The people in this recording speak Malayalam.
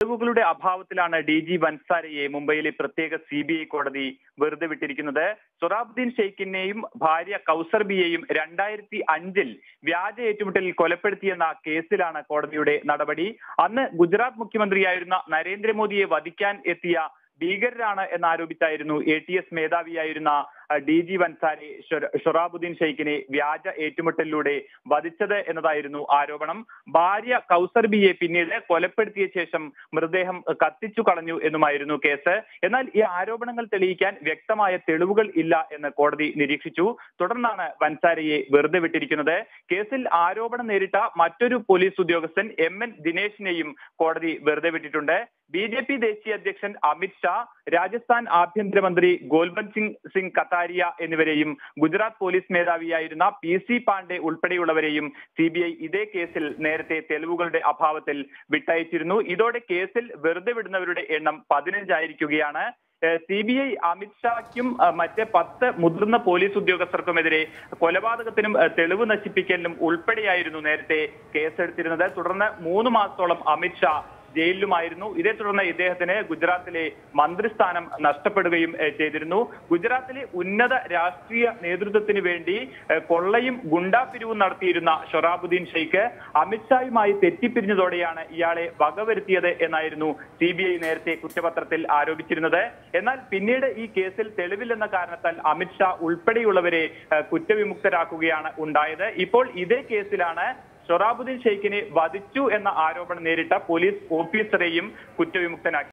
തെളിവുകളുടെ അഭാവത്തിലാണ് ഡി ജി ബൻസാരയെ മുംബൈയിലെ പ്രത്യേക സി ബി ഐ കോടതി വെറുതെ വിട്ടിരിക്കുന്നത് സൊറാബുദ്ദീൻ ഷെയ്ഖിനെയും ഭാര്യ കൗസർ ബിയെയും രണ്ടായിരത്തി അഞ്ചിൽ വ്യാജ ഏറ്റുമുട്ടലിൽ കൊലപ്പെടുത്തിയെന്ന കേസിലാണ് കോടതിയുടെ നടപടി അന്ന് ഗുജറാത്ത് മുഖ്യമന്ത്രിയായിരുന്ന നരേന്ദ്രമോദിയെ വധിക്കാൻ എത്തിയ ഭീകരരാണ് എന്നാരോപിച്ചായിരുന്നു എ ടി എസ് മേധാവിയായിരുന്ന ഡി ജി വൻസാരി ഷൊറാബുദ്ദീൻ ഷെയ്ഖിനെ വ്യാജ ഏറ്റുമുട്ടലിലൂടെ വധിച്ചത് എന്നതായിരുന്നു ആരോപണം ഭാര്യ കൗസർ ബിയെ പിന്നീട് കൊലപ്പെടുത്തിയ ശേഷം മൃതദേഹം കത്തിച്ചു കളഞ്ഞു എന്നുമായിരുന്നു കേസ് എന്നാൽ ഈ ആരോപണങ്ങൾ തെളിയിക്കാൻ വ്യക്തമായ തെളിവുകൾ ഇല്ല എന്ന് കോടതി നിരീക്ഷിച്ചു തുടർന്നാണ് വൻസാരയെ വെറുതെ വിട്ടിരിക്കുന്നത് കേസിൽ ആരോപണം നേരിട്ട മറ്റൊരു പോലീസ് ഉദ്യോഗസ്ഥൻ എം എൻ ദിനേശിനെയും കോടതി വെറുതെ വിട്ടിട്ടുണ്ട് ബി ജെ പി ദേശീയ അധ്യക്ഷൻ അമിത് ഷാ രാജസ്ഥാൻ ആഭ്യന്തരമന്ത്രി ഗോൽബന്ത് സിംഗ് സിംഗ് കത്താരിയ എന്നിവരെയും ഗുജറാത്ത് പോലീസ് മേധാവിയായിരുന്ന പി സി പാണ്ഡെ ഉൾപ്പെടെയുള്ളവരെയും സി ബി ഐ ഇതേ കേസിൽ നേരത്തെ തെളിവുകളുടെ അഭാവത്തിൽ വിട്ടയച്ചിരുന്നു ഇതോടെ കേസിൽ വെറുതെ വിടുന്നവരുടെ എണ്ണം പതിനഞ്ചായിരിക്കുകയാണ് സി ബി ഐ അമിത്ഷായ്ക്കും മറ്റ് പത്ത് മുതിർന്ന പോലീസ് ഉദ്യോഗസ്ഥർക്കുമെതിരെ കൊലപാതകത്തിനും തെളിവ് നശിപ്പിക്കലിനും ഉൾപ്പെടെയായിരുന്നു നേരത്തെ കേസെടുത്തിരുന്നത് തുടർന്ന് മൂന്ന് മാസത്തോളം അമിത്ഷാ ജയിലിലുമായിരുന്നു ഇതേ തുടർന്ന് ഇദ്ദേഹത്തിന് ഗുജറാത്തിലെ മന്ത്രിസ്ഥാനം നഷ്ടപ്പെടുകയും ചെയ്തിരുന്നു ഗുജറാത്തിലെ ഉന്നത രാഷ്ട്രീയ നേതൃത്വത്തിന് വേണ്ടി കൊള്ളയും ഗുണ്ടാപിരിവും നടത്തിയിരുന്ന ഷൊറാബുദ്ദീൻ ഷെയ്ഖ് അമിത്ഷായുമായി തെറ്റിപ്പിരിഞ്ഞതോടെയാണ് ഇയാളെ വകവരുത്തിയത് എന്നായിരുന്നു സി ബി ഐ നേരത്തെ കുറ്റപത്രത്തിൽ ആരോപിച്ചിരുന്നത് എന്നാൽ പിന്നീട് ഈ കേസിൽ തെളിവില്ലെന്ന കാരണത്താൽ അമിത്ഷാ ഉൾപ്പെടെയുള്ളവരെ കുറ്റവിമുക്തരാക്കുകയാണ് ഉണ്ടായത് ഇപ്പോൾ ഇതേ കേസിലാണ് ഷൊറാബുദ്ദീൻ ഷെയ്ഖിനെ വധിച്ചു എന്ന ആരോപണം നേരിട്ട പോലീസ് ഓഫീസറെയും കുറ്റവിമുക്തനാക്കി